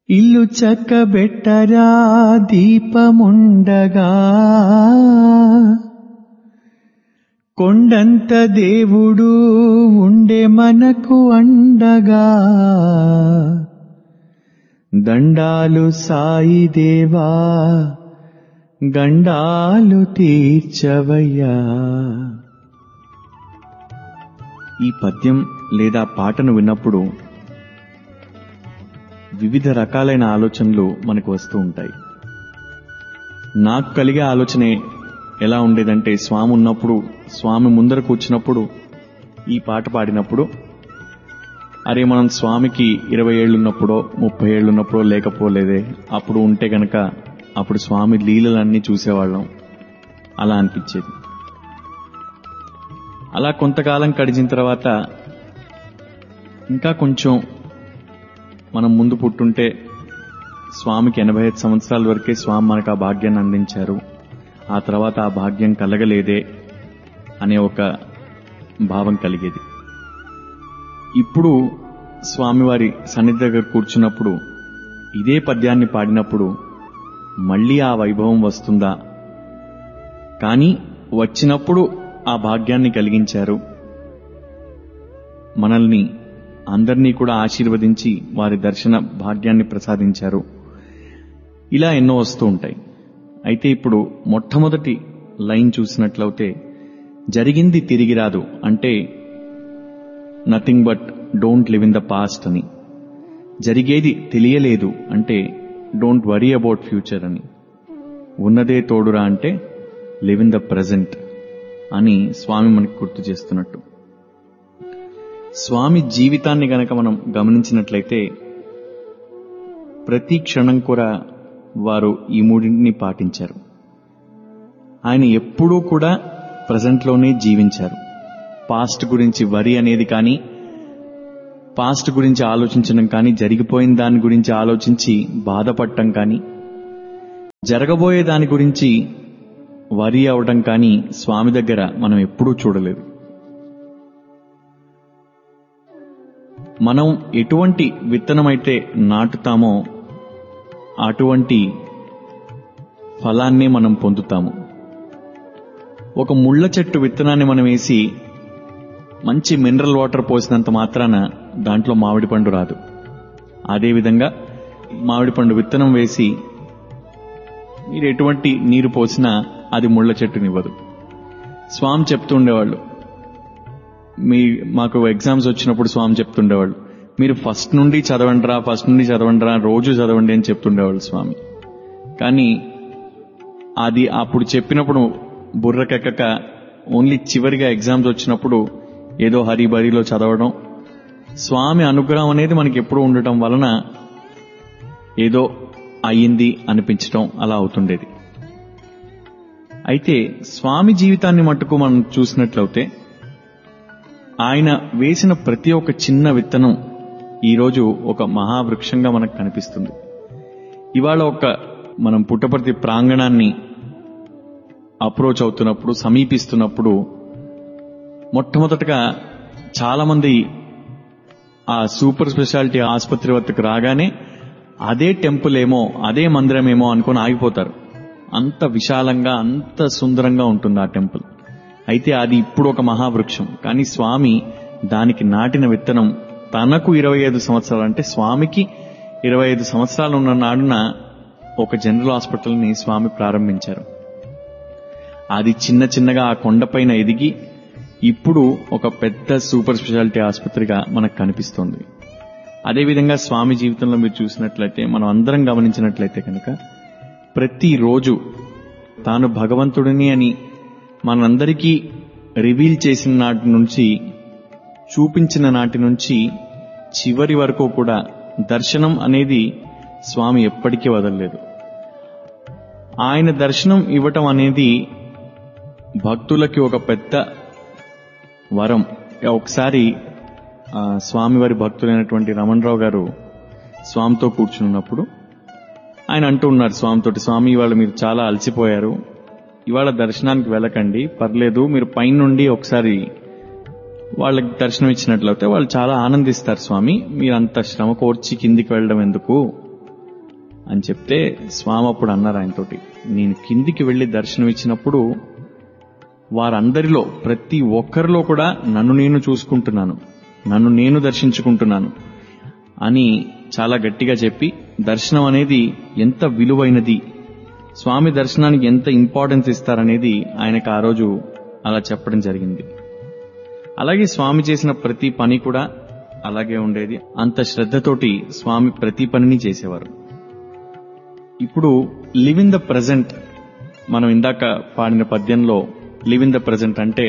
ఇల్లు చక్కబెట్టరా దీపముండగా కొండంత దేవుడు ఉండే మనకు అండగా దండాలు సాయి దేవా గండాలు తీర్చవయ్యా ఈ పద్యం లేదా పాటను విన్నప్పుడు వివిధ రకాలైన ఆలోచనలు మనకు వస్తూ ఉంటాయి నాకు కలిగే ఆలోచనే ఎలా ఉండేదంటే స్వామి ఉన్నప్పుడు స్వామి ముందర కూర్చున్నప్పుడు ఈ పాట పాడినప్పుడు అరే మనం స్వామికి ఇరవై ఏళ్ళున్నప్పుడో ముప్పై ఏళ్ళున్నప్పుడో లేకపోలేదే అప్పుడు ఉంటే గనక అప్పుడు స్వామి లీలలన్నీ చూసేవాళ్ళం అలా అనిపించేది అలా కొంతకాలం గడిచిన తర్వాత ఇంకా కొంచెం మనం ముందు పుట్టుంటే స్వామికి ఎనభై ఐదు సంవత్సరాల వరకే స్వామి మనకు ఆ భాగ్యాన్ని అందించారు ఆ తర్వాత ఆ భాగ్యం కలగలేదే అనే ఒక భావం కలిగేది ఇప్పుడు స్వామివారి సన్నిధి దగ్గర కూర్చున్నప్పుడు ఇదే పద్యాన్ని పాడినప్పుడు మళ్ళీ ఆ వైభవం వస్తుందా కానీ వచ్చినప్పుడు ఆ భాగ్యాన్ని కలిగించారు మనల్ని అందరినీ కూడా ఆశీర్వదించి వారి దర్శన భాగ్యాన్ని ప్రసాదించారు ఇలా ఎన్నో వస్తూ ఉంటాయి అయితే ఇప్పుడు మొట్టమొదటి లైన్ చూసినట్లయితే జరిగింది తిరిగి రాదు అంటే nothing but don't live in the past అని జరిగేది తెలియలేదు అంటే డోంట్ వరీ అబౌట్ ఫ్యూచర్ అని ఉన్నదే తోడురా అంటే లివ్ ఇన్ ద ప్రజెంట్ అని స్వామి మనకు గుర్తు చేస్తున్నట్టు స్వామి జీవితాన్ని గనక మనం గమనించినట్లయితే ప్రతి క్షణం కూడా వారు ఈ మూడింటిని పాటించారు ఆయన ఎప్పుడూ కూడా ప్రజెంట్లోనే జీవించారు పాస్ట్ గురించి వరి అనేది కానీ పాస్ట్ గురించి ఆలోచించడం కానీ జరిగిపోయిన దాని గురించి ఆలోచించి బాధపడటం కానీ జరగబోయే దాని గురించి వరి అవడం కానీ స్వామి దగ్గర మనం ఎప్పుడూ చూడలేదు మనం ఎటువంటి విత్తనమైతే నాటుతామో అటువంటి ఫలాన్ని మనం పొందుతాము ఒక ముళ్ళ చెట్టు విత్తనాన్ని మనం వేసి మంచి మినరల్ వాటర్ పోసినంత మాత్రాన దాంట్లో మామిడి పండు రాదు అదేవిధంగా మామిడి పండు విత్తనం వేసి మీరు ఎటువంటి నీరు పోసినా అది ముళ్ళ చెట్టునివ్వదు స్వామి చెప్తూ ఉండేవాళ్ళు మీ మాకు ఎగ్జామ్స్ వచ్చినప్పుడు స్వామి చెప్తుండేవాళ్ళు మీరు ఫస్ట్ నుండి చదవండిరా ఫస్ట్ నుండి చదవండిరా రోజు చదవండి అని చెప్తుండేవాళ్ళు స్వామి కానీ అది అప్పుడు చెప్పినప్పుడు బుర్రకెక్కక ఓన్లీ చివరిగా ఎగ్జామ్స్ వచ్చినప్పుడు ఏదో హరిబరిలో చదవడం స్వామి అనుగ్రహం అనేది మనకి ఎప్పుడు ఉండటం వలన ఏదో అయ్యింది అనిపించటం అలా అవుతుండేది అయితే స్వామి జీవితాన్ని మట్టుకు మనం చూసినట్లయితే ఆయన వేసిన ప్రతి ఒక్క చిన్న విత్తనం ఈరోజు ఒక మహావృక్షంగా మనకు కనిపిస్తుంది ఇవాళ ఒక మనం పుట్టపర్తి ప్రాంగణాన్ని అప్రోచ్ అవుతున్నప్పుడు సమీపిస్తున్నప్పుడు మొట్టమొదటగా చాలా మంది ఆ సూపర్ స్పెషాలిటీ ఆసుపత్రి వద్దకు రాగానే అదే టెంపుల్ ఏమో అదే మందిరమేమో అనుకుని ఆగిపోతారు అంత విశాలంగా అంత సుందరంగా ఉంటుంది ఆ టెంపుల్ అయితే అది ఇప్పుడు ఒక మహావృక్షం కానీ స్వామి దానికి నాటిన విత్తనం తనకు ఇరవై ఐదు సంవత్సరాలు అంటే స్వామికి ఇరవై ఐదు సంవత్సరాలు ఉన్న నాడున ఒక జనరల్ హాస్పిటల్ని స్వామి ప్రారంభించారు అది చిన్న చిన్నగా ఆ కొండపైన ఎదిగి ఇప్పుడు ఒక పెద్ద సూపర్ స్పెషాలిటీ ఆసుపత్రిగా మనకు కనిపిస్తోంది అదేవిధంగా స్వామి జీవితంలో మీరు చూసినట్లయితే మనం అందరం గమనించినట్లయితే కనుక ప్రతిరోజు తాను భగవంతుడిని అని మనందరికీ రివీల్ చేసిన నాటి నుంచి చూపించిన నాటి నుంచి చివరి వరకు కూడా దర్శనం అనేది స్వామి ఎప్పటికీ వదలలేదు ఆయన దర్శనం ఇవ్వటం అనేది భక్తులకి ఒక పెద్ద వరం ఒకసారి స్వామివారి భక్తులైనటువంటి రమణరావు గారు స్వామితో కూర్చున్నప్పుడు ఆయన అంటూ ఉన్నారు స్వామితోటి స్వామి ఇవాళ మీరు చాలా అలసిపోయారు ఇవాళ దర్శనానికి వెళ్ళకండి పర్లేదు మీరు పైనుండి ఒకసారి వాళ్ళకి దర్శనం ఇచ్చినట్లయితే వాళ్ళు చాలా ఆనందిస్తారు స్వామి మీరు అంత శ్రమ కోర్చి కిందికి వెళ్ళడం ఎందుకు అని చెప్తే స్వామి అప్పుడు అన్నారు ఆయనతోటి నేను కిందికి వెళ్లి దర్శనం ఇచ్చినప్పుడు వారందరిలో ప్రతి ఒక్కరిలో కూడా నన్ను నేను చూసుకుంటున్నాను నన్ను నేను దర్శించుకుంటున్నాను అని చాలా గట్టిగా చెప్పి దర్శనం అనేది ఎంత విలువైనది స్వామి దర్శనానికి ఎంత ఇంపార్టెన్స్ ఇస్తారనేది ఆయనకు ఆ రోజు అలా చెప్పడం జరిగింది అలాగే స్వామి చేసిన ప్రతి పని కూడా అలాగే ఉండేది అంత శ్రద్ధతోటి స్వామి ప్రతి పనిని చేసేవారు ఇప్పుడు లివ్ ఇన్ ద ప్రజెంట్ మనం ఇందాక పాడిన పద్యంలో లివ్ ఇన్ ద ప్రజెంట్ అంటే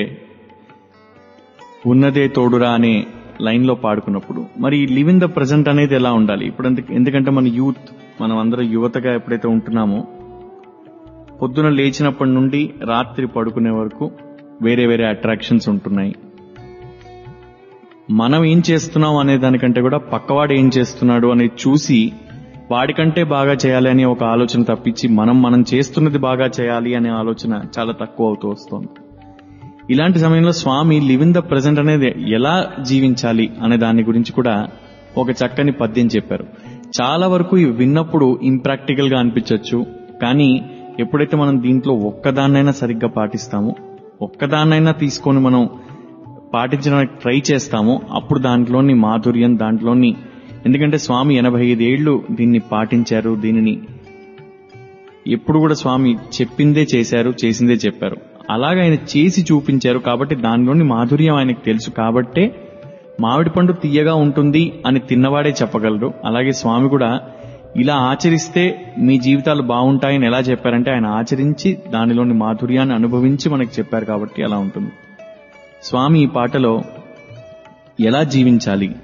ఉన్నదే తోడురా అనే లైన్ లో పాడుకున్నప్పుడు మరి లివ్ ఇన్ ద ప్రజెంట్ అనేది ఎలా ఉండాలి ఇప్పుడు ఎందుకు- ఎందుకంటే మన యూత్ మనం అందరం యువతగా ఎప్పుడైతే ఉంటున్నామో పొద్దున లేచినప్పటి నుండి రాత్రి పడుకునే వరకు వేరే వేరే అట్రాక్షన్స్ ఉంటున్నాయి మనం ఏం చేస్తున్నాం అనే దానికంటే కూడా పక్కవాడు ఏం చేస్తున్నాడు అనేది చూసి వాడికంటే బాగా చేయాలి అనే ఒక ఆలోచన తప్పించి మనం మనం చేస్తున్నది బాగా చేయాలి అనే ఆలోచన చాలా తక్కువ అవుతూ వస్తుంది ఇలాంటి సమయంలో స్వామి లివ్ ఇన్ ద ప్రజెంట్ అనేది ఎలా జీవించాలి అనే దాని గురించి కూడా ఒక చక్కని పద్యం చెప్పారు చాలా వరకు ఇవి విన్నప్పుడు ఇంప్రాక్టికల్ గా అనిపించవచ్చు కానీ ఎప్పుడైతే మనం దీంట్లో ఒక్కదాన్నైనా సరిగ్గా పాటిస్తామో ఒక్కదాన్నైనా తీసుకొని మనం పాటించడానికి ట్రై చేస్తామో అప్పుడు దాంట్లోని మాధుర్యం దాంట్లోని ఎందుకంటే స్వామి ఎనభై ఐదేళ్లు దీన్ని పాటించారు దీనిని ఎప్పుడు కూడా స్వామి చెప్పిందే చేశారు చేసిందే చెప్పారు అలాగ ఆయన చేసి చూపించారు కాబట్టి దానిలోని మాధుర్యం ఆయనకు తెలుసు కాబట్టే మామిడి పండు తీయగా ఉంటుంది అని తిన్నవాడే చెప్పగలరు అలాగే స్వామి కూడా ఇలా ఆచరిస్తే మీ జీవితాలు బాగుంటాయని ఎలా చెప్పారంటే ఆయన ఆచరించి దానిలోని మాధుర్యాన్ని అనుభవించి మనకు చెప్పారు కాబట్టి అలా ఉంటుంది స్వామి ఈ పాటలో ఎలా జీవించాలి